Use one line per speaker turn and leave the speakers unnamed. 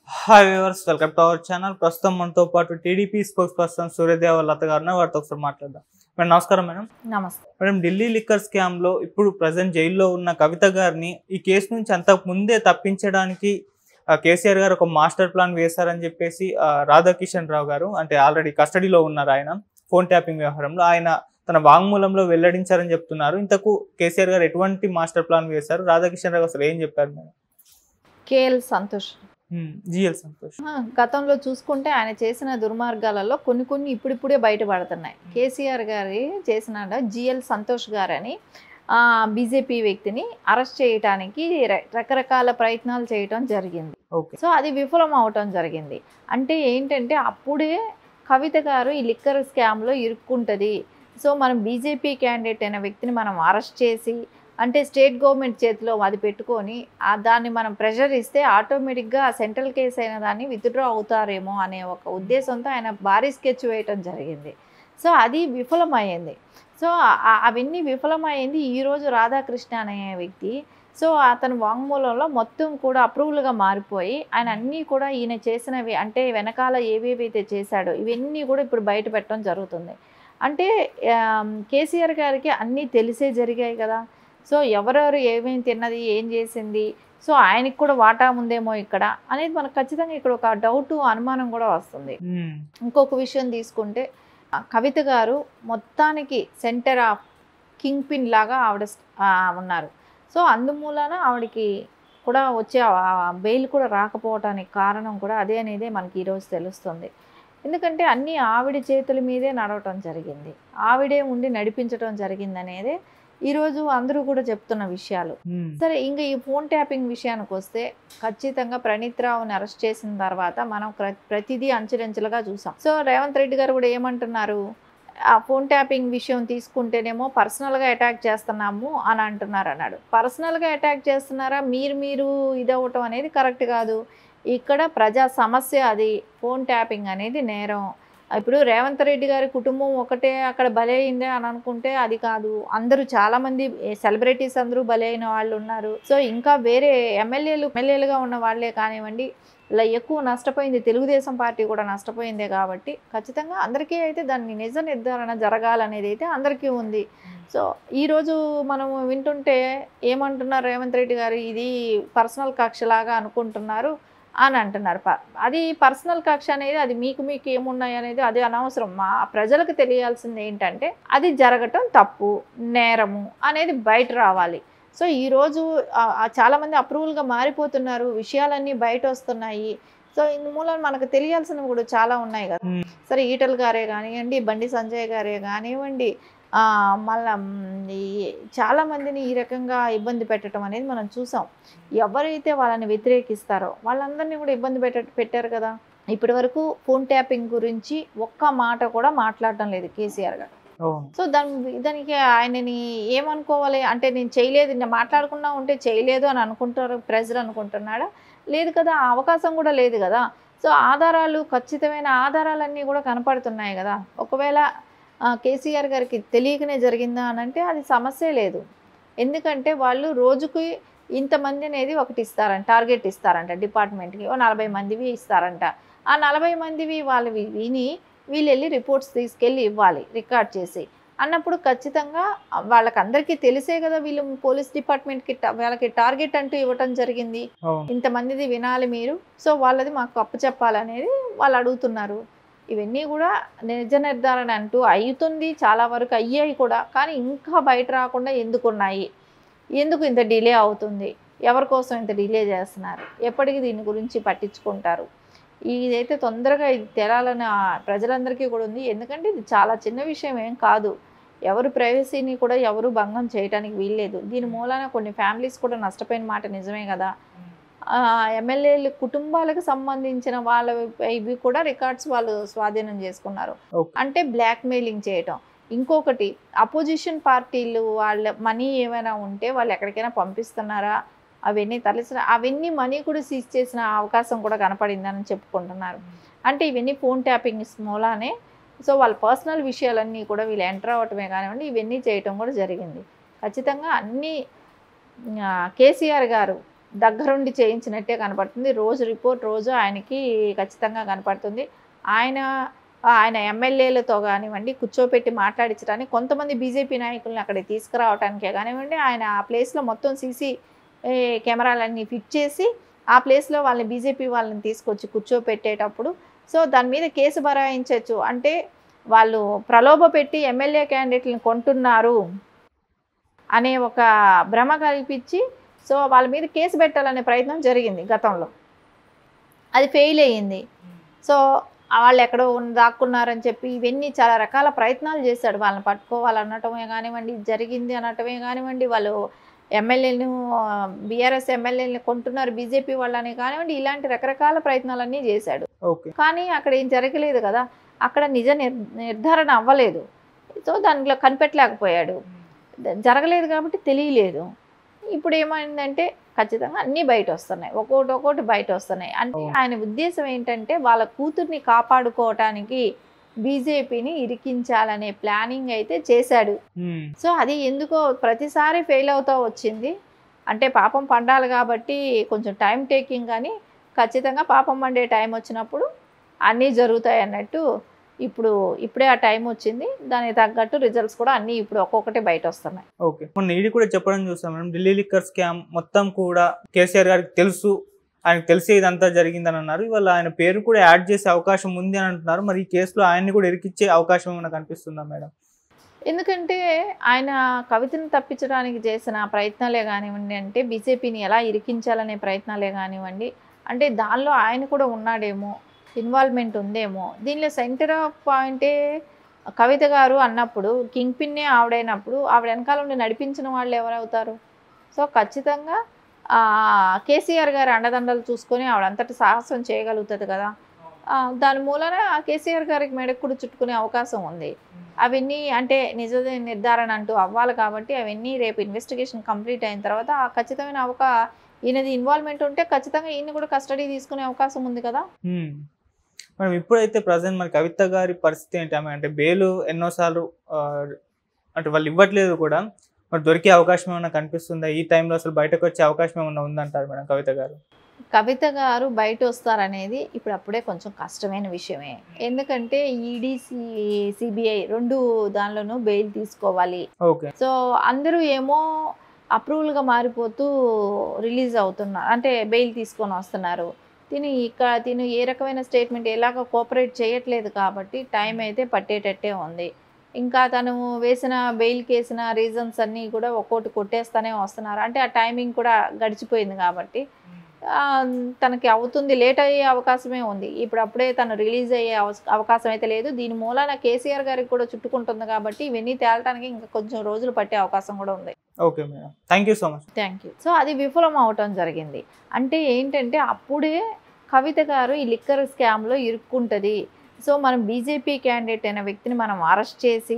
Hi viewers welcome to our channel ప్రస్తుతం మనతో పాటు TDP spokesperson Suryadeva Latha గారు ఉన్నారు. వారితో ఒకసారి మాట్లాడదాం మేడం నమస్కారం మేడం
నమస్తే
మేడం ఢిల్లీ లిక్కర్ స్కామ్ లో ఇప్పుడు ప్రజెంట్ జైల్లో ఉన్న కవిత గారిని ఈ కేసు నుంచి అంతకు ముందే తప్పించడానికి ఆ, కేసీఆర్ గారు ఒక మాస్టర్ ప్లాన్ వేశారని చెప్పేసి ఆ, రాధాకిషన్ రావు గారు అంటే ఆల్రెడీ కస్టడీలో ఉన్నారు ఆయన ఫోన్ ట్యాపింగ్ వ్యవహారంలో ఆయన తన వాంగ్మూలంలో వెల్లడించారని చెప్తున్నారు ఇంతకు కేసీఆర్ గారు ఎటువంటి మాస్టర్ ప్లాన్ వేశారు రాధాకిషన్ రావు అసలు ఏం చెప్పారు madam
KL Santosh
GL Santosh
ఆ, గతంలో చూసుకుంటే ఆయన చేసిన దుర్మార్గాలలో కొన్ని కొన్ని ఇప్పుడిప్పుడే బయటపడుతున్నాయి కేసీఆర్ గారి చేసిన జిఎల్ సంతోష్ గారని బీజేపీ వ్యక్తిని అరెస్ట్ చేయడానికి ర- రకరకాల ప్రయత్నాలు చేయటం జరిగింది
ఓకే
సో అది విఫలం అవటం జరిగింది అంటే ఏంటంటే అప్పుడే కవిత గారు ఈ లిక్కర్ స్కామ్లో ఇరుక్కుంటుంది సో మనం బీజేపీ క్యాండిడేట్ అయిన వ్యక్తిని మనం అరెస్ట్ చేసి అంటే స్టేట్ గవర్నమెంట్ చేతిలో అది పెట్టుకొని ఆ దాన్ని మనం ప్రెషర్ ఇస్తే ఆటోమేటిక్గా సెంట్రల్ కేసు అయిన దాన్ని విత్డ్రా అవుతారేమో అనే ఒక ఉద్దేశంతో ఆయన భారీ స్కెచ్ వేయటం జరిగింది సో అది విఫలమైంది సో ఆ- అవన్నీ విఫలమైంది ఈరోజు రాధాకృష్ణ అనే వ్యక్తి సో అతని వాంగ్మూలంలో మొత్తం కూడా అప్రూవల్గా మారిపోయి ఆయన అన్నీ కూడా ఈయన చేసినవి అంటే వెనకాల ఏవేవైతే చేశాడో ఇవన్నీ కూడా ఇప్పుడు బయట పెట్టడం జరుగుతుంది అంటే ఆమ్, కేసీఆర్ గారికి అన్నీ తెలిసే జరిగాయి కదా సో ఎవరెవరు ఏమేమి తిన్నది ఏం చేసింది సో ఆయనకి కూడా వాటా ఉందేమో ఇక్కడ అనేది మనకు ఖచ్చితంగా ఇక్కడ ఒక డౌట్ అనుమానం కూడా వస్తుంది
మ్మ్.
ఇంకొక విషయం తీసుకుంటే ఆ, కవిత గారు మొత్తానికి సెంటర్ ఆఫ్ కింగ్ పిన్ లాగా ఆవిడ ఆ, ఉన్నారు సో అందుమూలన ఆవిడకి కూడా వచ్చే బెయిల్ కూడా రాకపోవటానికి కారణం కూడా అదే అనేది మనకి ఈరోజు తెలుస్తుంది ఎందుకంటే అన్నీ ఆవిడ చేతుల మీదే నడవటం జరిగింది ఆవిడే ఉండి నడిపించడం జరిగింది అనేది ఈరోజు అందరూ కూడా చెప్తున్న విషయాలు
మ్మ్.
సరే ఇంకా ఈ ఫోన్ ట్యాపింగ్ విషయానికి వస్తే ఖచ్చితంగా ప్రణీత్ రావుని అరెస్ట్ చేసిన తర్వాత మనం ప్ర- ప్రతిదీ అంచెలంచెలుగా చూసాం సో రేవంత్ రెడ్డి గారు కూడా ఏమంటున్నారు ఆ ఫోన్ ట్యాపింగ్ విషయం తీసుకుంటేనేమో పర్సనల్గా అటాక్ చేస్తున్నాము అని అంటున్నారు అన్నాడు పర్సనల్గా అటాక్ చేస్తున్నారా మీరు మీరు ఇదవ్వటం అనేది కరెక్ట్ కాదు ఇక్కడ ప్రజా సమస్య అది ఫోన్ ట్యాపింగ్ అనేది నేరం ఇప్పుడు రేవంత్ రెడ్డి గారి కుటుంబం ఒకటే అక్కడ బలైందే అని అనుకుంటే అది కాదు అందరూ చాలా మంది సెలబ్రిటీస్ అందరూ బలైన వాళ్ళు ఉన్నారు సో ఇంకా వేరే ఎమ్మెల్యేలు ఎమ్మెల్యేలుగా ఉన్న వాళ్ళే కానివ్వండి ఇలా ఎక్కువ నష్టపోయింది తెలుగుదేశం పార్టీ కూడా నష్టపోయిందే కాబట్టి ఖచ్చితంగా అందరికీ అయితే దాన్ని నిజ నిర్ధారణ జరగాలనేది అయితే అందరికీ ఉంది సో ఈరోజు మనం వింటుంటే ఏమంటున్నారు రేవంత్ రెడ్డి గారు ఇది పర్సనల్ కక్షలాగా అనుకుంటున్నారు అని అంటున్నారు ప- అది పర్సనల్ కక్ష అనేది అది మీకు మీకు ఏమున్నాయి అనేది అది అనవసరం మా ప్రజలకు తెలియాల్సింది ఏంటంటే అది జరగటం తప్పు నేరము అనేది బయట రావాలి సో ఈరోజు ఆ- ఆ చాలామంది అప్రూవల్గా మారిపోతున్నారు విషయాలన్నీ బయట వస్తున్నాయి సో ఇందుమూలన మనకు తెలియాల్సినవి కూడా చాలా ఉన్నాయి కదా
మ్మ్.
సరే ఈటల్ గారే కానివ్వండి బండి సంజయ్ గారే కానివ్వండి ఆ, మళ్ళా మ్, ఈ చాలా మందిని ఈ రకంగా ఇబ్బంది పెట్టడం అనేది మనం చూసాం ఎవరైతే వాళ్ళని వ్యతిరేకిస్తారో వాళ్ళందరినీ కూడా ఇబ్బంది పెట్ట పెట్టారు కదా ఇప్పటి వరకు ఫోన్ ట్యాపింగ్ గురించి ఒక్క మాట కూడా మాట్లాడటం లేదు కేసీఆర్ గారు
అవును
సో దాని దానికి ఆయనని ఏమనుకోవాలి అంటే నేను చేయలేదు నేను మాట్లాడకుండా ఉంటే చేయలేదు అని అనుకుంటారు ప్రజలు అనుకుంటున్నాడా లేదు కదా ఆ అవకాశం కూడా లేదు కదా సో ఆధారాలు ఖచ్చితమైన ఆధారాలన్నీ కూడా కనపడుతున్నాయి కదా ఒకవేళ ఆ, కేసీఆర్ గారికి తెలియకనే జరిగిందా అని అంటే అది సమస్య లేదు ఎందుకంటే వాళ్ళు రోజుకి ఇంతమంది అనేది ఒకటి ఇస్తారంట టార్గెట్ ఇస్తారంట డిపార్ట్మెంట్కి ఓ నలభై మందివి ఇస్తారంట ఆ నలభై మందివి వాళ్ళు వి- విని వీళ్ళు వెళ్ళి రిపోర్ట్స్ తీసుకెళ్ళి ఇవ్వాలి రికార్డ్ చేసి అన్నప్పుడు ఖచ్చితంగా వాళ్ళకి అందరికీ తెలిసే కదా వీళ్ళు పోలీస్ డిపార్ట్మెంట్కి ట- వాళ్ళకి టార్గెట్ అంటూ ఇవ్వటం జరిగింది
అవును
ఇంతమందిది వినాలి మీరు సో వాళ్ళది మాకు అప్పు చెప్పాలనేది వాళ్ళు అడుగుతున్నారు ఇవన్నీ కూడా నిజ నిర్ధారణ అంటూ అవుతుంది చాలా వరకు అయ్యాయి కూడా కానీ ఇంకా బయట రాకుండా ఎందుకు ఉన్నాయి ఎందుకు ఇంత డిలే అవుతుంది ఎవరి కోసం ఇంత డిలే చేస్తున్నారు ఎప్పటికీ దీని గురించి పట్టించుకుంటారు ఇదైతే తొందరగా ఇది తెలాలని ఆ ప్రజలందరికీ కూడా ఉంది ఎందుకంటే ఇది చాలా చిన్న విషయం ఏం కాదు ఎవరు ప్రైవసీని కూడా ఎవరు భంగం చేయడానికి వీల్లేదు దీని మూలాన కొన్ని ఫ్యామిలీస్ కూడా నష్టపోయిన మాట నిజమే కదా ఎమ్మెల్యేలు కుటుంబాలకు సంబంధించిన వాళ్ళ ఇవి కూడా రికార్డ్స్ వాళ్ళు స్వాధీనం చేసుకున్నారు
Okay.
అంటే బ్లాక్ మెయిలింగ్ చేయటం ఇంకొకటి అపోజిషన్ పార్టీలు వాళ్ళ మనీ ఏమైనా ఉంటే వాళ్ళు ఎక్కడికైనా పంపిస్తున్నారా అవన్నీ తరలిసిన అవన్నీ మనీ కూడా సీజ్ చేసిన అవకాశం కూడా కనపడిందని చెప్పుకుంటున్నారు అంటే ఇవన్నీ ఫోన్ ట్యాపింగ్ మూలానే సో వాళ్ళ పర్సనల్ విషయాలన్నీ కూడా వీళ్ళు ఎంటర్ అవ్వటమే కానివ్వండి ఇవన్నీ చేయటం కూడా జరిగింది ఖచ్చితంగా అన్నీ ఆ, కేసీఆర్ గారు దగ్గరుండి చేయించినట్టే కనపడుతుంది రోజు రిపోర్ట్ రోజు ఆయనకి ఖచ్చితంగా కనపడుతుంది ఆయన ఆయన ఎమ్మెల్యేలతో కానివ్వండి కూర్చోపెట్టి మాట్లాడించడానికి కొంతమంది బీజేపీ నాయకుల్ని అక్కడికి తీసుకురావడానికే కానివ్వండి ఆయన ఆ ప్లేస్లో మొత్తం సీసీ కెమెరాలన్నీ ఫిట్ చేసి ఆ ప్లేస్లో వాళ్ళని బీజేపీ వాళ్ళని తీసుకొచ్చి కూర్చోపెట్టేటప్పుడు సో దాని మీద కేసు బరాయించవచ్చు అంటే వాళ్ళు ప్రలోభ పెట్టి ఎమ్మెల్యే క్యాండిడేట్లను కొంటున్నారు అనే ఒక భ్రమ కల్పించి సో వాళ్ళ మీద కేసు పెట్టాలనే ప్రయత్నం జరిగింది గతంలో అది ఫెయిల్ అయ్యింది సో వాళ్ళు ఎక్కడో ఉన్న- దాక్కున్నారని చెప్పి ఇవన్నీ చాలా రకాల ప్రయత్నాలు చేశాడు వాళ్ళని పట్టుకోవాలనటమే కానివ్వండి ఇది జరిగింది అనటమే కానివ్వండి వాళ్ళు ఎమ్మెల్యేలను బీఆర్ఎస్ ఎమ్మెల్యేలను కొంటున్నారు బీజేపీ వాళ్ళని కానివ్వండి ఇలాంటి రకరకాల ప్రయత్నాలన్నీ చేశాడు
ఓకే
కానీ అక్కడ ఏం జరగలేదు కదా అక్కడ నిజ నిర్ నిర్ధారణ అవ్వలేదు సో దాంట్లో కనిపెట్టలేకపోయాడు ద- జరగలేదు కాబట్టి తెలియలేదు ఇప్పుడు ఏమైందంటే ఖచ్చితంగా అన్నీ బయట వస్తున్నాయి ఒక్కొక్కటి ఒక్కొక్కటి బయట వస్తున్నాయి అంటే
అవును.
ఆయన ఉద్దేశం ఏంటంటే వాళ్ళ కూతుర్ని కాపాడుకోవటానికి బీజేపీని ఇరికించాలనే ప్లానింగ్ అయితే చేశాడు
ఉమ్,
సో అది ఎందుకో ప్రతిసారి ఫెయిల్ అవుతూ వచ్చింది అంటే పాపం పండాలి కాబట్టి కొంచెం టైం టేకింగ్ కానీ ఖచ్చితంగా పాపం పండే టైం వచ్చినప్పుడు అన్నీ జరుగుతాయి అన్నట్టు ఇప్పుడు ఇప్పుడే ఆ టైం వచ్చింది దానికి తగ్గట్టు రిజల్ట్స్ కూడా అన్నీ ఇప్పుడు ఒక్కొక్కటి బయట వస్తున్నాయి
ఓకే మొన్న ఈడీ కూడా చెప్పడం చూసాం మేడం ఢిల్లీ లిక్కర్ స్కామ్ మొత్తం కూడా కేసీఆర్ గారికి తెలుసు ఆయనకు తెలిసే ఇదంతా జరిగిందని అన్నారు ఇవాళ ఆయన పేరు కూడా యాడ్ చేసే అవకాశం ఉంది అని అంటున్నారు మరి ఈ కేసులో ఆయన్ని కూడా ఇరికిచ్చే అవకాశం ఏమైనా కనిపిస్తుందా మేడం
ఎందుకంటే ఆయన కవితను తప్పించడానికి చేసిన ప్రయత్నాలే కానివ్వండి అంటే బీజేపీని ఎలా ఇరికించాలనే ప్రయత్నాలే కానివ్వండి అంటే దానిలో ఆయన కూడా ఉన్నాడేమో ఇన్వాల్వ్మెంట్ ఉందేమో దీనిలో సెంటర్ ఆఫ్ పాయింటే కవిత గారు అన్నప్పుడు కింగ్ పిన్నే ఆవిడైనప్పుడు ఆవిడ వెనకాల ఉండి నడిపించిన వాళ్ళు ఎవరవుతారు సో ఖచ్చితంగా ఆ, కేసీఆర్ గారి అండదండలు చూసుకొని ఆవిడంతటి సాహసం చేయగలుగుతుంది కదా ఆ, దాని మూలన ఆ కేసీఆర్ గారికి మెడకు కూడా చుట్టుకునే అవకాశం ఉంది అవన్నీ అంటే నిజ నిర్ధారణ అంటూ అవ్వాలి కాబట్టి అవన్నీ రేపు ఇన్వెస్టిగేషన్ కంప్లీట్ అయిన తర్వాత ఆ ఖచ్చితమైన అవకా ఈయనది ఇన్వాల్వ్మెంట్ ఉంటే ఖచ్చితంగా ఈయన కూడా కస్టడీ తీసుకునే అవకాశం ఉంది కదా
ఉమ్. మేడం ఇప్పుడైతే ప్రజెంట్ మరి కవిత గారి పరిస్థితి ఏంటి ఆమె అంటే బెయిల్ ఎన్నోసార్లు ఆ, అంటే వాళ్ళు ఇవ్వట్లేదు కూడా మరి దొరికే అవకాశం ఏమైనా కనిపిస్తుందా ఈ టైంలో అసలు బయటకు వచ్చే అవకాశం ఏమైనా ఉందంటారు మేడం కవిత గారు
కవిత గారు బయట వస్తారనేది ఇప్పుడు అప్పుడే కొంచెం కష్టమైన విషయమే ఎందుకంటే ఈడీ సిబిఐ రెండు దానిలోనూ బెయిల్ తీసుకోవాలి
ఓకే
సో అందరూ ఏమో అప్రూవల్గా మారిపోతూ రిలీజ్ అవుతున్నారు అంటే బెయిల్ తీసుకొని వస్తున్నారు తిని ఇక్కడ తిను ఏ రకమైన స్టేట్మెంట్ ఎలాగ కోఆపరేట్ చేయట్లేదు కాబట్టి టైం అయితే పట్టేటట్టే ఉంది ఇంకా తను వేసిన బెయిల్కి వేసిన రీజన్స్ అన్నీ కూడా ఒక్కోటి కొట్టేస్తానే వస్తున్నారు అంటే ఆ టైమింగ్ కూడా గడిచిపోయింది కాబట్టి ఆ, తనకి అవుతుంది లేట్ అయ్యే అవకాశమే ఉంది ఇప్పుడు అప్పుడే తను రిలీజ్ అయ్యే అవస్- అవకాశం అయితే లేదు దీని మూలాన కేసీఆర్ గారికి కూడా చుట్టుకుంటుంది కాబట్టి ఇవన్నీ తేలటానికి ఇంకా కొంచెం రోజులు పట్టే అవకాశం కూడా ఉంది
okay madam thank you so much
thank you so అది విఫలం అవటం జరిగింది అంటే ఏంటంటే అప్పుడే కవిత గారు ఈ లిక్కర్ స్కామ్లో ఇరుక్కుంటుంది సో మనం బీజేపీ క్యాండిడేట్ అయిన వ్యక్తిని మనం అరెస్ట్ చేసి